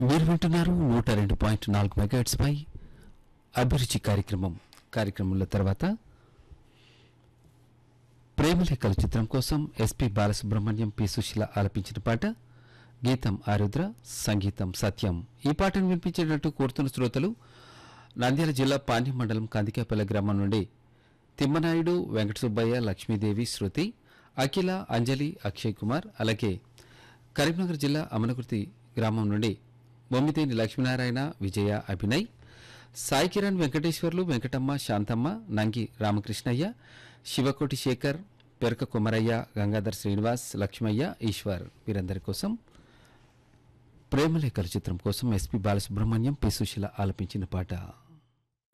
మీరు వింటున్నారు నూట రెండు పాయింట్ నాలుగు మెగాట్స్ పై అభిరుచి కార్యక్రమం కార్యక్రమంలో తర్వాత ప్రేమలేఖల చిత్రం కోసం ఎస్పి బాలసుబ్రహ్మణ్యం పి సుశీల ఆలపించిన పాట గీతం ఆరుద్ర సంగీతం సత్యం ఈ పాటను వినిపించేటట్టు కోరుతున్న శ్రోతలు నంద్యాల జిల్లా పాణ్యం మండలం కందికాపల్లి గ్రామం నుండి తిమ్మనాయుడు వెంకట సుబ్బయ్య లక్ష్మీదేవి శృతి అఖిల అంజలి అక్షయ్ కుమార్ అలాగే కరీంనగర్ జిల్లా అమనకుర్తి గ్రామం నుండి బొమ్మిదేని లక్ష్మీనారాయణ విజయ అభినయ్ సాయి కిరణ్ వెంకటేశ్వర్లు వెంకటమ్మ శాంతమ్మ నంగి రామకృష్ణయ్య శివకోటి శేఖర్ పెరక కుమరయ్య గంగాధర్ శ్రీనివాస్ లక్ష్మయ్య ఈశ్వర్ వీరందరి కోసం ప్రేమలేఖల చిత్రం కోసం ఎస్పి బాలసుబ్రహ్మణ్యం పి సుశీల ఆలపించిన పాట